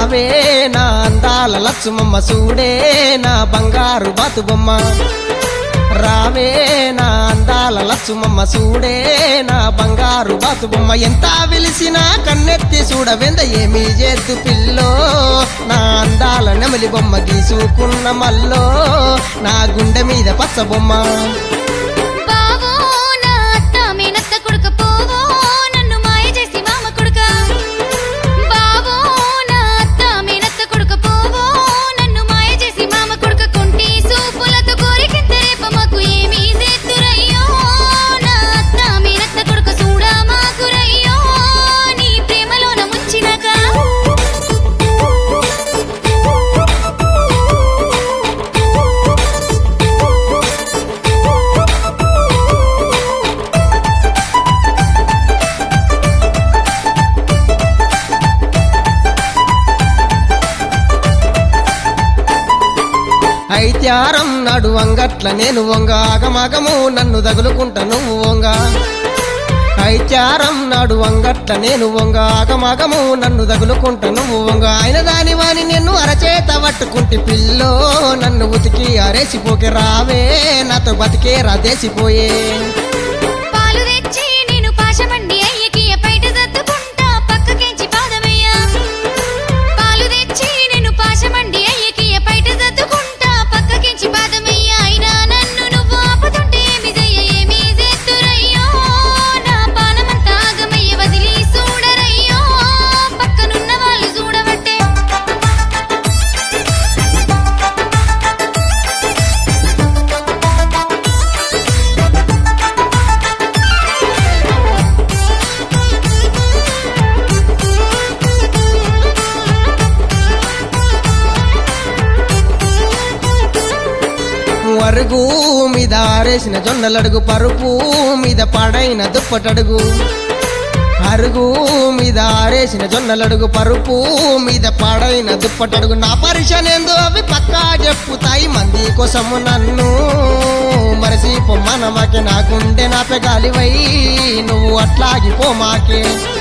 రావే నా అందాల లక్ష్మమ్మ చూడే నా బంగారు బాతుబొమ్మ రావే నా అందాల లక్ష్మమ్మ చూడే నా బంగారు బాతుబొమ్మ ఎంత విలిసినా కన్నెత్తి చూడవెంద ఏమీ చేతు పిల్లో నా అందాల నెమలి బొమ్మ గీసుకున్న మల్లో నా గుండె మీద పచ్చ బొమ్మ బావో నా అత్త మేనత్త కొడుక పోవో నన్ను మాయ చేసి మామ కొడుక బావో నా అత్త మేనత్త కొడుక పోవో నన్ను మాయ చేసి మామ కొడుక కుంటి సూపులతో కోరికెత్త రేపమ్మకు ఏమీ చేతురయ్యో నా అత్త మేనత్త కొడుక చూడా మాకురయ్యో నీ ప్రేమలోన ముంచినాక ఐత్యారం నడు వంగట్ల నేను వంగ ఆగమగము నన్ను తగులుకుంట నువ్వు వంగ ఐత్యారం నాడు వంగట్ల నేను వంగ ఆగమగము నన్ను తగులుకుంట నువ్వు వంగ ఆయన దాని వాని నిన్ను అరచేత పట్టుకుంటి పిల్లో నన్ను ఉతికి అరేసిపోకే రావే నాతో బతికే రాదేసిపోయే పాలు తెచ్చి నేను పాశమండి అయ్యకి బయట సర్దుకుంటా పక్కకించి పాదమయ్యా పాలు తెచ్చి నేను పాశమండి అయ్యకి బయట సర్దుకుంటా పక్కకించి పాదమయ్యా అయినా నన్ను నువ్వు ఆపుతుంటే ఏమి చెయ్య ఏమి చేతురయ్యో నా పానమంతా ఆగమయ్య వదిలి చూడరయ్యో పక్కనున్న వాళ్ళు చూడబట్టే వరుగు మీద ఆరేసిన జొన్నలడుగు పరుపు మీద పడైన దుప్పటడుగు అరుగు మీద ఆరేసిన జొన్నలడుగు పరుపు మీద పాడైన దుప్పటడుగు నా పరిశనేందు అవి పక్కా చెప్పుతాయి మంది కోసము నన్ను మరసి పొమ్మన మాకే నా గుండె నా పెగాలివై నువ్వు అట్లాగిపో మాకే